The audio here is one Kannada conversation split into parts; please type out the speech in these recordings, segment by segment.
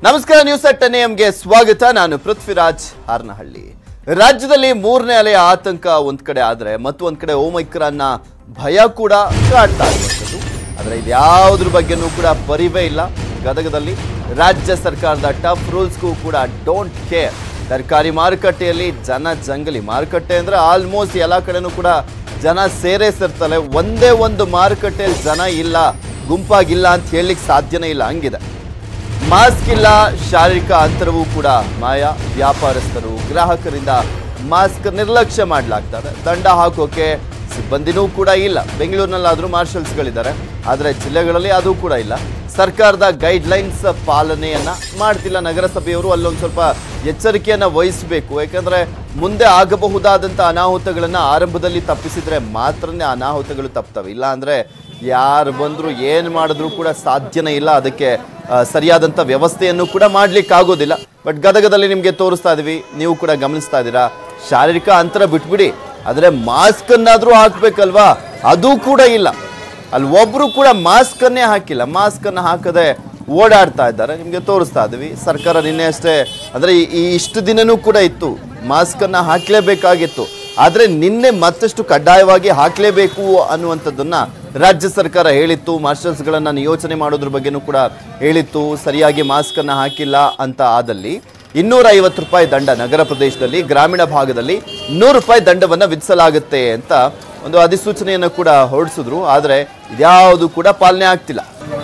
ನಮಸ್ಕಾರ ನ್ಯೂಸ್ ಅಟ್ ಟೆನ್ ಎಂಗೆ ಸ್ವಾಗತ ನಾನು ಪೃಥ್ವಿರಾಜ್ ಹಾರ್ನಹಳ್ಳಿ ರಾಜ್ಯದಲ್ಲಿ ಮೂರನೇ ಅಲೆಯ ಆತಂಕ ಒಂದ್ ಕಡೆ ಆದ್ರೆ ಮತ್ತೊಂದ್ ಕಡೆ ಓಮೈಕ್ರಾನ್ನ ಭಯ ಕೂಡ ಕಾಡ್ತಾ ಇರುವಂಥದ್ದು ಆದ್ರೆ ಇದ್ಯಾವುದ್ರ ಬಗ್ಗೆನೂ ಕೂಡ ಪರಿವೇ ಇಲ್ಲ ಗದಗದಲ್ಲಿ ರಾಜ್ಯ ಸರ್ಕಾರದ ಟಫ್ ರೂಲ್ಸ್ಗೂ ಕೂಡ ಡೋಂಟ್ ಕೇರ್ ತರಕಾರಿ ಮಾರುಕಟ್ಟೆಯಲ್ಲಿ ಜನ ಜಂಗಲಿ ಮಾರುಕಟ್ಟೆ ಅಂದ್ರೆ ಆಲ್ಮೋಸ್ಟ್ ಎಲ್ಲ ಕಡೆನೂ ಕೂಡ ಜನ ಸೇರೇ ಸೇರ್ತಾರೆ ಒಂದೇ ಒಂದು ಮಾರುಕಟ್ಟೆಯಲ್ಲಿ ಜನ ಇಲ್ಲ ಗುಂಪಾಗಿಲ್ಲ ಅಂತ ಹೇಳಲಿಕ್ಕೆ ಸಾಧ್ಯನೇ ಇಲ್ಲ ಹಂಗಿದೆ ಮಾಸ್ಕ್ ಇಲ್ಲ ಶಾರೀರಿಕ ಅಂತರವೂ ಕೂಡ ಮಾಯ ವ್ಯಾಪಾರಸ್ಥರು ಗ್ರಾಹಕರಿಂದ ಮಾಸ್ಕ್ ನಿರ್ಲಕ್ಷ್ಯ ಮಾಡಲಾಗ್ತದೆ ದಂಡ ಹಾಕೋಕೆ ಸಿಬ್ಬಂದಿನೂ ಕೂಡ ಇಲ್ಲ ಬೆಂಗಳೂರಿನಲ್ಲಾದರೂ ಮಾರ್ಷಲ್ಸ್ಗಳಿದ್ದಾರೆ ಆದರೆ ಜಿಲ್ಲೆಗಳಲ್ಲಿ ಅದು ಕೂಡ ಇಲ್ಲ ಸರ್ಕಾರದ ಗೈಡ್ಲೈನ್ಸ್ ಪಾಲನೆಯನ್ನ ಮಾಡ್ತಿಲ್ಲ ನಗರಸಭೆಯವರು ಅಲ್ಲೊಂದು ಸ್ವಲ್ಪ ಎಚ್ಚರಿಕೆಯನ್ನ ವಹಿಸಬೇಕು ಯಾಕಂದ್ರೆ ಮುಂದೆ ಆಗಬಹುದಾದಂಥ ಅನಾಹುತಗಳನ್ನ ಆರಂಭದಲ್ಲಿ ತಪ್ಪಿಸಿದ್ರೆ ಮಾತ್ರನೇ ಅನಾಹುತಗಳು ತಪ್ತವೆ ಇಲ್ಲ ಅಂದ್ರೆ ಯಾರು ಬಂದ್ರು ಏನು ಮಾಡಿದ್ರು ಕೂಡ ಸಾಧ್ಯನೇ ಇಲ್ಲ ಅದಕ್ಕೆ ಆ, ಸರಿಯಾದಂಥ ವ್ಯವಸ್ಥೆಯನ್ನು ಕೂಡ ಮಾಡ್ಲಿಕ್ಕೆ ಆಗೋದಿಲ್ಲ ಬಟ್ ಗದಗದಲ್ಲಿ ನಿಮಗೆ ತೋರಿಸ್ತಾ ಇದೀವಿ ನೀವು ಕೂಡ ಗಮನಿಸ್ತಾ ಇದ್ದೀರಾ ಶಾರೀರಿಕ ಅಂತರ ಬಿಟ್ಬಿಡಿ ಆದರೆ ಮಾಸ್ಕ್ ಅನ್ನಾದ್ರೂ ಹಾಕ್ಬೇಕಲ್ವಾ ಅದು ಕೂಡ ಇಲ್ಲ ಅಲ್ಲಿ ಒಬ್ರು ಕೂಡ ಮಾಸ್ಕ್ ಅನ್ನೇ ಹಾಕಿಲ್ಲ ಮಾಸ್ಕ್ ಅನ್ನ ಹಾಕದೆ ಓಡಾಡ್ತಾ ಇದ್ದಾರೆ ನಿಮಗೆ ತೋರಿಸ್ತಾ ಇದೀವಿ ಸರ್ಕಾರ ನಿನ್ನೆ ಅಷ್ಟೇ ಅಂದ್ರೆ ಈ- ಈ ಇಷ್ಟು ದಿನನೂ ಕೂಡ ಇತ್ತು ಮಾಸ್ಕ್ ಅನ್ನ ಹಾಕ್ಲೇಬೇಕಾಗಿತ್ತು ಆದ್ರೆ ನಿನ್ನೆ ಮತ್ತಷ್ಟು ಕಡ್ಡಾಯವಾಗಿ ಹಾಕ್ಲೇಬೇಕು ಅನ್ನುವಂಥದ್ದನ್ನ ರಾಜ್ಯ ಸರ್ಕಾರ ಹೇಳಿತ್ತು ಮಾರ್ಷಲ್ಸ್ಗಳನ್ನ ನಿಯೋಜನೆ ಮಾಡೋದ್ರ ಬಗ್ಗೆನೂ ಕೂಡ ಹೇಳಿತ್ತು ಸರಿಯಾಗಿ ಮಾಸ್ಕ್ ಅನ್ನ ಹಾಕಿಲ್ಲ ಅಂತ ಆದಲ್ಲಿ ಇನ್ನೂರ ಐವತ್ತು ರೂಪಾಯಿ ದಂಡ ನಗರ ಪ್ರದೇಶದಲ್ಲಿ ಗ್ರಾಮೀಣ ಭಾಗದಲ್ಲಿ ನೂರು ರೂಪಾಯಿ ದಂಡವನ್ನ ವಿಧಿಸಲಾಗುತ್ತೆ ಅಂತ ಒಂದು ಅಧಿಸೂಚನೆಯನ್ನು ಕೂಡ ಹೊರಡಿಸಿದ್ರು ಆದರೆ ಇದ್ಯಾವುದು ಕೂಡ ಪಾಲನೆ ಆಗ್ತಿಲ್ಲ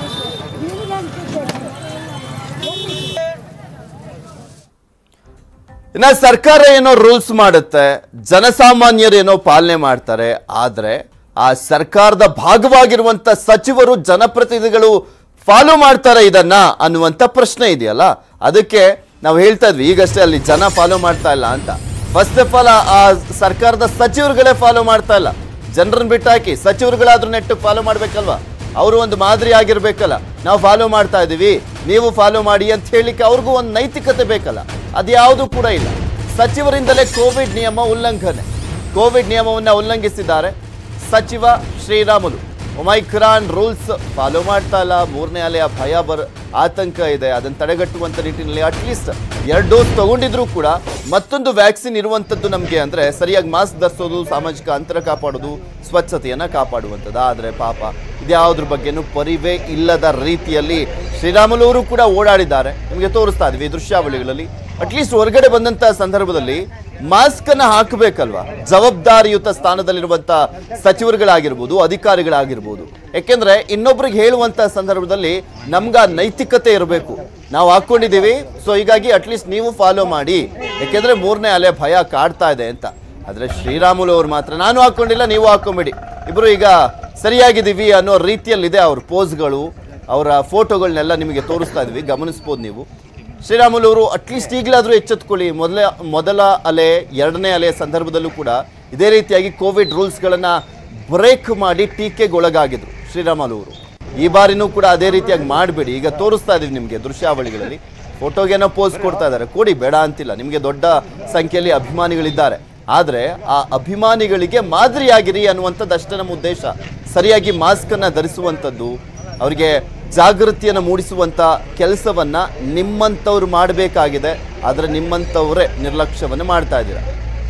ಇನ್ನ ಸರ್ಕಾರ ಏನೋ ರೂಲ್ಸ್ ಮಾಡುತ್ತೆ ಜನಸಾಮಾನ್ಯರು ಏನೋ ಪಾಲನೆ ಮಾಡ್ತಾರೆ ಆದ್ರೆ ಆ ಸರ್ಕಾರದ ಭಾಗವಾಗಿರುವಂತ ಸಚಿವರು ಜನಪ್ರತಿನಿಧಿಗಳು ಫಾಲೋ ಮಾಡ್ತಾರೆ ಇದನ್ನ ಅನ್ನುವಂತ ಪ್ರಶ್ನೆ ಇದೆಯಲ್ಲ ಅದಕ್ಕೆ ನಾವು ಹೇಳ್ತಾ ಇದ್ವಿ ಈಗಷ್ಟೇ ಅಲ್ಲಿ ಜನ ಫಾಲೋ ಮಾಡ್ತಾ ಇಲ್ಲ ಅಂತ ಫಸ್ಟ್ ಆಫ್ ಆಲ್ ಆ ಸರ್ಕಾರದ ಸಚಿವರುಗಳೇ ಫಾಲೋ ಮಾಡ್ತಾ ಇಲ್ಲ ಜನರನ್ನ ಬಿಟ್ಟಾಕಿ ಸಚಿವರುಗಳಾದ್ರೂ ನೆಟ್ಟು ಫಾಲೋ ಮಾಡ್ಬೇಕಲ್ವಾ ಅವರು ಒಂದು ಮಾದರಿ ಆಗಿರ್ಬೇಕಲ್ಲ ನಾವು ಫಾಲೋ ಮಾಡ್ತಾ ಇದೀವಿ ನೀವು ಫಾಲೋ ಮಾಡಿ ಅಂತ ಹೇಳಿಕ್ಕೆ ಅವ್ರಿಗೂ ಒಂದು ನೈತಿಕತೆ ಬೇಕಲ್ಲ ಅದ್ಯಾವುದು ಕೂಡ ಇಲ್ಲ ಸಚಿವರಿಂದಲೇ ಕೋವಿಡ್ ನಿಯಮ ಉಲ್ಲಂಘನೆ ಕೋವಿಡ್ ನಿಯಮವನ್ನ ಉಲ್ಲಂಘಿಸಿದ್ದಾರೆ ಸಚಿವ ಶ್ರೀರಾಮುಲು ಒಮೈಕ್ರಾನ್ ರೂಲ್ಸ್ ಫಾಲೋ ಮಾಡ್ತಾ ಇಲ್ಲ ಮೂರನೇ ಅಲೆಯ ಭಯ ಬರ್ ಆತಂಕ ಇದೆ ಅದನ್ನು ತಡೆಗಟ್ಟುವಂತ ನಿಟ್ಟಿನಲ್ಲಿ ಅಟ್ಲೀಸ್ಟ್ ಎರಡು ಡೋಸ್ ತಗೊಂಡಿದ್ರು ಕೂಡ ಮತ್ತೊಂದು ವ್ಯಾಕ್ಸಿನ್ ಇರುವಂಥದ್ದು ನಮಗೆ ಅಂದ್ರೆ ಸರಿಯಾಗಿ ಮಾಸ್ಕ್ ಧರಿಸೋದು ಸಾಮಾಜಿಕ ಅಂತರ ಕಾಪಾಡೋದು ಸ್ವಚ್ಛತೆಯನ್ನ ಕಾಪಾಡುವಂಥದ್ದು ಆದರೆ ಪಾಪ ಇದ್ಯಾವುದ್ರ ಬಗ್ಗೆನೂ ಪರಿವೇ ಇಲ್ಲದ ರೀತಿಯಲ್ಲಿ ಶ್ರೀರಾಮುಲು ಅವರು ಕೂಡ ಓಡಾಡಿದ್ದಾರೆ ನಿಮಗೆ ತೋರಿಸ್ತಾ ಇದ್ವಿ ಈ ದೃಶ್ಯಾವಳಿಗಳಲ್ಲಿ ಅಟ್ಲೀಸ್ಟ್ ಹೊರಗಡೆ ಬಂದಂತ ಸಂದರ್ಭದಲ್ಲಿ ಮಾಸ್ಕ್ ಅನ್ನ ಹಾಕಬೇಕಲ್ವಾ ಜವಾಬ್ದಾರಿಯುತ ಸ್ಥಾನದಲ್ಲಿರುವಂತ ಸಚಿವರುಗಳಾಗಿರ್ಬೋದು ಅಧಿಕಾರಿಗಳಾಗಿರ್ಬೋದು ಯಾಕೆಂದ್ರೆ ಇನ್ನೊಬ್ರಿಗೆ ಹೇಳುವಂತ ಸಂದರ್ಭದಲ್ಲಿ ನಮ್ಗ ನೈತಿಕತೆ ಇರಬೇಕು ನಾವು ಹಾಕೊಂಡಿದೀವಿ ಸೊ ಹೀಗಾಗಿ ಅಟ್ಲೀಸ್ಟ್ ನೀವು ಫಾಲೋ ಮಾಡಿ ಯಾಕೆಂದ್ರೆ ಮೂರನೇ ಅಲೆ ಭಯ ಕಾಡ್ತಾ ಇದೆ ಅಂತ ಆದ್ರೆ ಶ್ರೀರಾಮುಲು ಅವ್ರು ಮಾತ್ರ ನಾನು ಹಾಕೊಂಡಿಲ್ಲ ನೀವು ಹಾಕೊಂಬಿಡಿ ಇಬ್ರು ಈಗ ಸರಿಯಾಗಿದ್ದೀವಿ ಅನ್ನೋ ರೀತಿಯಲ್ಲಿದೆ ಅವ್ರ ಪೋಸ್ಗಳು ಅವರ ಫೋಟೋಗಳನ್ನೆಲ್ಲ ನಿಮಗೆ ತೋರಿಸ್ತಾ ಇದ್ವಿ ಗಮನಿಸ್ಬೋದು ನೀವು ಶ್ರೀರಾಮುಲು ಅವರು ಅಟ್ಲೀಸ್ಟ್ ಈಗಲಾದರೂ ಎಚ್ಚೆತ್ಕೊಳ್ಳಿ ಮೊದಲ ಮೊದಲ ಅಲೆ ಎರಡನೇ ಅಲೆಯ ಸಂದರ್ಭದಲ್ಲೂ ಕೂಡ ಇದೇ ರೀತಿಯಾಗಿ ಕೋವಿಡ್ ರೂಲ್ಸ್ಗಳನ್ನು ಬ್ರೇಕ್ ಮಾಡಿ ಟೀಕೆಗೊಳಗಾಗಿದ್ರು ಶ್ರೀರಾಮುಲು ಅವರು ಈ ಬಾರಿನೂ ಕೂಡ ಅದೇ ರೀತಿಯಾಗಿ ಮಾಡಬೇಡಿ ಈಗ ತೋರಿಸ್ತಾ ಇದೀವಿ ನಿಮಗೆ ದೃಶ್ಯಾವಳಿಗಳಲ್ಲಿ ಫೋಟೋಗೇನೋ ಪೋಸ್ ಕೊಡ್ತಾ ಇದ್ದಾರೆ ಕೊಡಿ ಬೇಡ ಅಂತಿಲ್ಲ ನಿಮಗೆ ದೊಡ್ಡ ಸಂಖ್ಯೆಯಲ್ಲಿ ಅಭಿಮಾನಿಗಳಿದ್ದಾರೆ ಆದರೆ ಆ ಅಭಿಮಾನಿಗಳಿಗೆ ಮಾದರಿಯಾಗಿರಿ ಅನ್ನುವಂಥದ್ದು ಅಷ್ಟೇ ನಮ್ಮ ಉದ್ದೇಶ ಸರಿಯಾಗಿ ಮಾಸ್ಕ್ ಅನ್ನ ಧರಿಸುವಂಥದ್ದು ಅವರಿಗೆ ಜಾಗೃತಿಯನ್ನು ಮೂಡಿಸುವಂತ ಕೆಲಸವನ್ನ ನಿಮ್ಮಂಥವ್ರು ಮಾಡಬೇಕಾಗಿದೆ ಆದರೆ ನಿಮ್ಮಂಥವರೇ ನಿರ್ಲಕ್ಷ್ಯವನ್ನು ಮಾಡ್ತಾ ಇದ್ದೀರಾ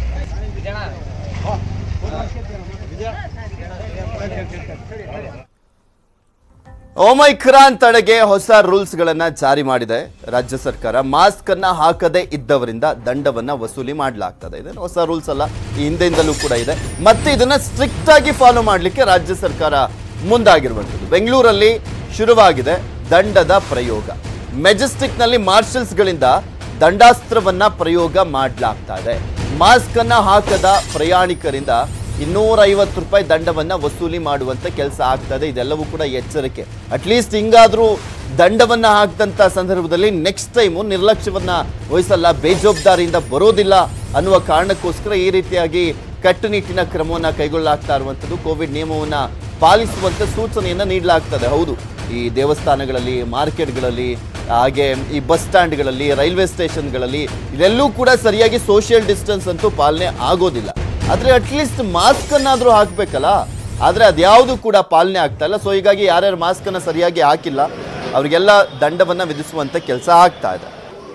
ಓಮೈಕ್ರಾನ್ ತಡೆಗೆ ಹೊಸ ರೂಲ್ಸ್ ಗಳನ್ನ ಜಾರಿ ಮಾಡಿದೆ ರಾಜ್ಯ ಸರ್ಕಾರ ಮಾಸ್ಕ್ ಅನ್ನ ಹಾಕದೇ ಇದ್ದವರಿಂದ ದಂಡವನ್ನ ವಸೂಲಿ ಮಾಡಲಾಗ್ತದೆ ಇದೇನು ಹೊಸ ರೂಲ್ಸ್ ಅಲ್ಲ ಈ ಹಿಂದೆಯಿಂದಲೂ ಕೂಡ ಇದೆ ಮತ್ತೆ ಇದನ್ನ ಸ್ಟ್ರಿಕ್ಟ್ ಆಗಿ ಫಾಲೋ ಮಾಡಲಿಕ್ಕೆ ರಾಜ್ಯ ಸರ್ಕಾರ ಮುಂದಾಗಿರುವಂಥದ್ದು ಬೆಂಗಳೂರಲ್ಲಿ ಶುರುವಾಗಿದೆ ದಂಡದ ಪ್ರಯೋಗ ಮೆಜೆಸ್ಟಿಕ್ ನಲ್ಲಿ ಮಾರ್ಷಲ್ಸ್ ಗಳಿಂದ ದಂಡಾಸ್ತ್ರವನ್ನ ಪ್ರಯೋಗ ಮಾಡಲಾಗ್ತಾ ಇದೆ ಮಾಸ್ಕ್ ಅನ್ನ ಹಾಕದ ಪ್ರಯಾಣಿಕರಿಂದ ಇನ್ನೂರ ಐವತ್ತು ರೂಪಾಯಿ ದಂಡವನ್ನ ವಸೂಲಿ ಮಾಡುವಂತ ಕೆಲಸ ಆಗ್ತದೆ ಇದೆಲ್ಲವೂ ಕೂಡ ಎಚ್ಚರಿಕೆ ಅಟ್ಲೀಸ್ಟ್ ಹಿಂಗಾದ್ರೂ ದಂಡವನ್ನ ಹಾಕ್ದಂತ ಸಂದರ್ಭದಲ್ಲಿ ನೆಕ್ಸ್ಟ್ ಟೈಮು ನಿರ್ಲಕ್ಷ್ಯವನ್ನ ವಹಿಸಲ್ಲ ಬೇಜವಾಬ್ದಾರಿಯಿಂದ ಬರೋದಿಲ್ಲ ಅನ್ನುವ ಕಾರಣಕ್ಕೋಸ್ಕರ ಈ ರೀತಿಯಾಗಿ ಕಟ್ಟುನಿಟ್ಟಿನ ಕ್ರಮವನ್ನ ಕೈಗೊಳ್ಳಲಾಗ್ತಾ ಇರುವಂಥದ್ದು ಕೋವಿಡ್ ನಿಯಮವನ್ನ ಪಾಲಿಸುವಂತ ಸೂಚನೆಯನ್ನ ನೀಡಲಾಗ್ತದೆ ಹೌದು ಈ ದೇವಸ್ಥಾನಗಳಲ್ಲಿ ಮಾರ್ಕೆಟ್ಗಳಲ್ಲಿ ಹಾಗೆ ಈ ಬಸ್ ಸ್ಟ್ಯಾಂಡ್ಗಳಲ್ಲಿ ರೈಲ್ವೆ ಸ್ಟೇಷನ್ಗಳಲ್ಲಿ ಇದೆಲ್ಲೂ ಕೂಡ ಸರಿಯಾಗಿ ಸೋಷಿಯಲ್ ಡಿಸ್ಟೆನ್ಸ್ ಅಂತೂ ಪಾಲನೆ ಆಗೋದಿಲ್ಲ ಆದರೆ ಅಟ್ಲೀಸ್ಟ್ ಮಾಸ್ಕ್ ಅನ್ನಾದ್ರೂ ಹಾಕ್ಬೇಕಲ್ಲ ಆದರೆ ಅದ್ಯಾವುದು ಕೂಡ ಪಾಲನೆ ಆಗ್ತಾ ಇಲ್ಲ ಸೊ ಹೀಗಾಗಿ ಯಾರ್ಯಾರು ಮಾಸ್ಕ್ ಅನ್ನ ಸರಿಯಾಗಿ ಹಾಕಿಲ್ಲ ಅವರಿಗೆಲ್ಲ ದಂಡವನ್ನ ವಿಧಿಸುವಂತ ಕೆಲಸ ಆಗ್ತಾ ಇದೆ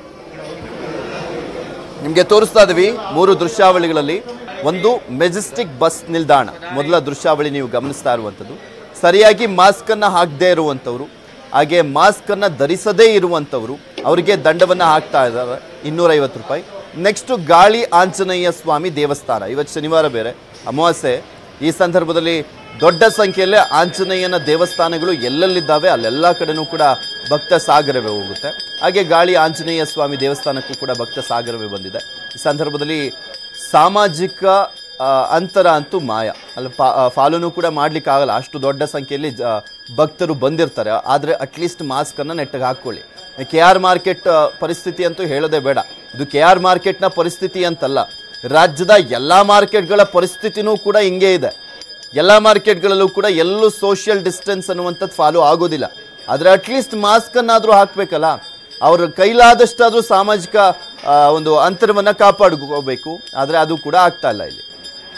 ನಿಮಗೆ ತೋರಿಸ್ತಾ ಇದೀವಿ ಮೂರು ದೃಶ್ಯಾವಳಿಗಳಲ್ಲಿ ಒಂದು ಮೆಜೆಸ್ಟಿಕ್ ಬಸ್ ನಿಲ್ದಾಣ ಮೊದಲ ದೃಶ್ಯಾವಳಿ ನೀವು ಗಮನಿಸ್ತಾ ಇರುವಂಥದ್ದು ಸರಿಯಾಗಿ ಮಾಸ್ಕ್ ಅನ್ನ ಹಾಕದೇ ಇರುವಂಥವ್ರು ಹಾಗೆ ಮಾಸ್ಕ್ ಅನ್ನ ಧರಿಸದೇ ಇರುವಂಥವ್ರು ಅವರಿಗೆ ದಂಡವನ್ನ ಹಾಕ್ತಾ ಇದ್ದಾರೆ ಇನ್ನೂರೈವತ್ತು ರೂಪಾಯಿ ನೆಕ್ಸ್ಟ್ ಗಾಳಿ ಆಂಜನೇಯ ಸ್ವಾಮಿ ದೇವಸ್ಥಾನ ಇವತ್ತು ಶನಿವಾರ ಬೇರೆ ಅಮಾವಾಸ್ಯೆ ಈ ಸಂದರ್ಭದಲ್ಲಿ ದೊಡ್ಡ ಸಂಖ್ಯೆಯಲ್ಲಿ ಆಂಜನೇಯನ ದೇವಸ್ಥಾನಗಳು ಎಲ್ಲೆಲ್ಲಿದ್ದಾವೆ ಅಲ್ಲೆಲ್ಲ ಕಡೆನೂ ಕೂಡ ಭಕ್ತ ಸಾಗರವೇ ಹೋಗುತ್ತೆ ಹಾಗೆ ಗಾಳಿ ಆಂಜನೇಯ ಸ್ವಾಮಿ ದೇವಸ್ಥಾನಕ್ಕೂ ಕೂಡ ಭಕ್ತ ಸಾಗರವೇ ಬಂದಿದೆ ಈ ಸಂದರ್ಭದಲ್ಲಿ ಸಾಮಾಜಿಕ ಆ, ಅಂತರ ಅಂತೂ ಮಾಯ ಅಲ್ಲಿ ಪಾ ಫಾಲೋನು ಕೂಡ ಮಾಡ್ಲಿಕ್ಕೆ ಆಗಲ್ಲ ಅಷ್ಟು ದೊಡ್ಡ ಸಂಖ್ಯೆಯಲ್ಲಿ ಜ ಭಕ್ತರು ಬಂದಿರ್ತಾರೆ ಆದರೆ ಅಟ್ಲೀಸ್ಟ್ ಮಾಸ್ಕನ್ನು ನೆಟ್ಟಿಗೆ ಹಾಕ್ಕೊಳ್ಳಿ ಕೆ ಆರ್ ಮಾರ್ಕೆಟ್ ಆ, ಪರಿಸ್ಥಿತಿ ಅಂತೂ ಹೇಳೋದೇ ಬೇಡ ಇದು ಕೆ ಆರ್ ಮಾರ್ಕೆಟ್ನ ಪರಿಸ್ಥಿತಿ ಅಂತಲ್ಲ ರಾಜ್ಯದ ಎಲ್ಲ ಮಾರ್ಕೆಟ್ಗಳ ಪರಿಸ್ಥಿತಿನೂ ಕೂಡ ಹಿಂಗೆ ಇದೆ ಎಲ್ಲ ಮಾರ್ಕೆಟ್ಗಳಲ್ಲೂ ಕೂಡ ಎಲ್ಲೂ ಸೋಷಿಯಲ್ ಡಿಸ್ಟೆನ್ಸ್ ಅನ್ನುವಂಥದ್ದು ಫಾಲೋ ಆಗೋದಿಲ್ಲ ಆದರೆ ಅಟ್ಲೀಸ್ಟ್ ಮಾಸ್ಕ್ ಅನ್ನಾದರೂ ಹಾಕಬೇಕಲ್ಲ ಅವ್ರ ಕೈಲಾದಷ್ಟಾದರೂ ಸಾಮಾಜಿಕ ಆ, ಒಂದು ಅಂತರವನ್ನು ಕಾಪಾಡ್ಕೋಬೇಕು ಆದರೆ ಅದು ಕೂಡ ಆಗ್ತಾ ಇಲ್ಲ ಇಲ್ಲಿ